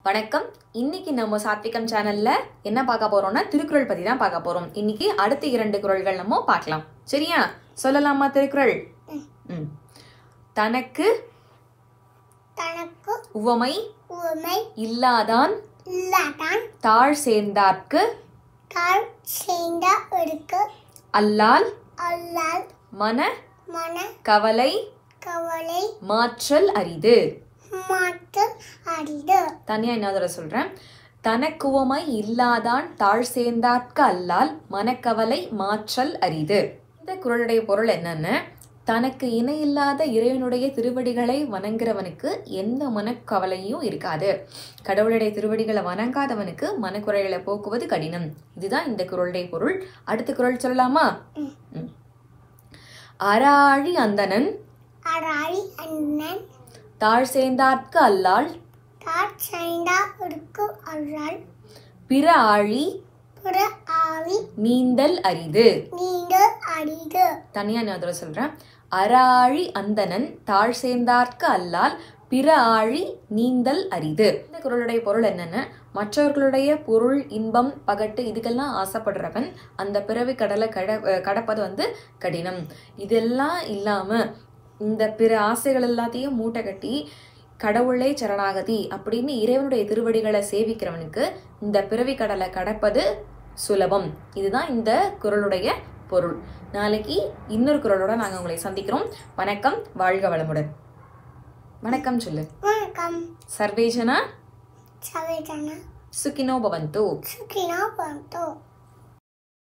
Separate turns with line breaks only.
வணக்கம் இன்னைக்கு நம்ம சாத்விகம் சேனல்ல என்ன பார்க்க போறோம்னா திருக்குறள் பத்தி தான் பார்க்க போறோம் இன்னைக்கு அடுத்த இரண்டு குறள்கள் நம்ம பார்க்கலாம் சரியா சொல்லலாமா திருக்குறள் ம். தனக்கு
தனக்கு
உவமை
உரிமை
இல்லாதான்
இல்லாதான்
தாழ் சேர்ந்தார்க்கு
தாழ் சேர்ந்த இருக்கு
அல்லால்
அல்லால்
மன
மன
கவலை
கவலை
மாற்றல் அரிது
மாற்றம் அரிது
தனியா என்ன தடவை சொல்றேன் தனக்குவமை இல்லாதான் தாழ் சேர்ந்தார்க்கு அல்லால் மனக்கவலை மாற்றல் அரிது இந்த குறளுடைய பொருள் என்னன்னு தனக்கு இணையில்லாத இறைவனுடைய திருவடிகளை வணங்குறவனுக்கு எந்த மனக்கவலையும் இருக்காது கடவுளுடைய திருவடிகளை வணங்காதவனுக்கு மனக்குறைகளை போக்குவது கடினம் இதுதான் இந்த குறளுடைய பொருள் அடுத்த குறள் சொல்லலாமா
ம்.
ம். அராழி அந்தணன்
அராழி அண்ணன்
தாழ் சேர்ந்தார்க்கு அல்லால்
தாழ் சேர்ந்த இருக்கு அல்லால்
பிற ஆழி
புற ஆவி
நீந்தல் அரிது
நீண்ட அரிது
தனியா நான் அதில் சொல்றேன் அராழி அந்தணன் தாழ் சேர்ந்தார்க்கு அல்லால் பிற ஆழி நீந்தல் அரிது இந்த குறளுடைய பொருள் என்னன்னு மற்றவர்களுடைய பொருள் இன்பம் பகட்டு இதுக்கெல்லாம் ஆசைப்படுறவன் அந்த பிறவி கடலை கட கடப்பது வந்து கடினம் இதெல்லாம் இல்லாம இந்த பிற ஆசைகள் எல்லாத்தையும் மூட்டை கட்டி கடவுளே சரணாகதி அப்படின்னு இறைவனுடைய திருவடிகளை சேவிக்கிறவனுக்கு இந்த பிறவி கடலை கடப்பது சுலபம் இதுதான் இந்த குறளுடைய பொருள் நாளைக்கு இன்னொரு குறளோட நாங்கள் உங்களை சந்திக்கிறோம் வணக்கம் வாழ்க வளமுடன் வணக்கம் சொல்லு
வணக்கம்
சர்வேஜனா
சவேதன
சுகினோ பவந்தோ
சுக்கினா பந்தோ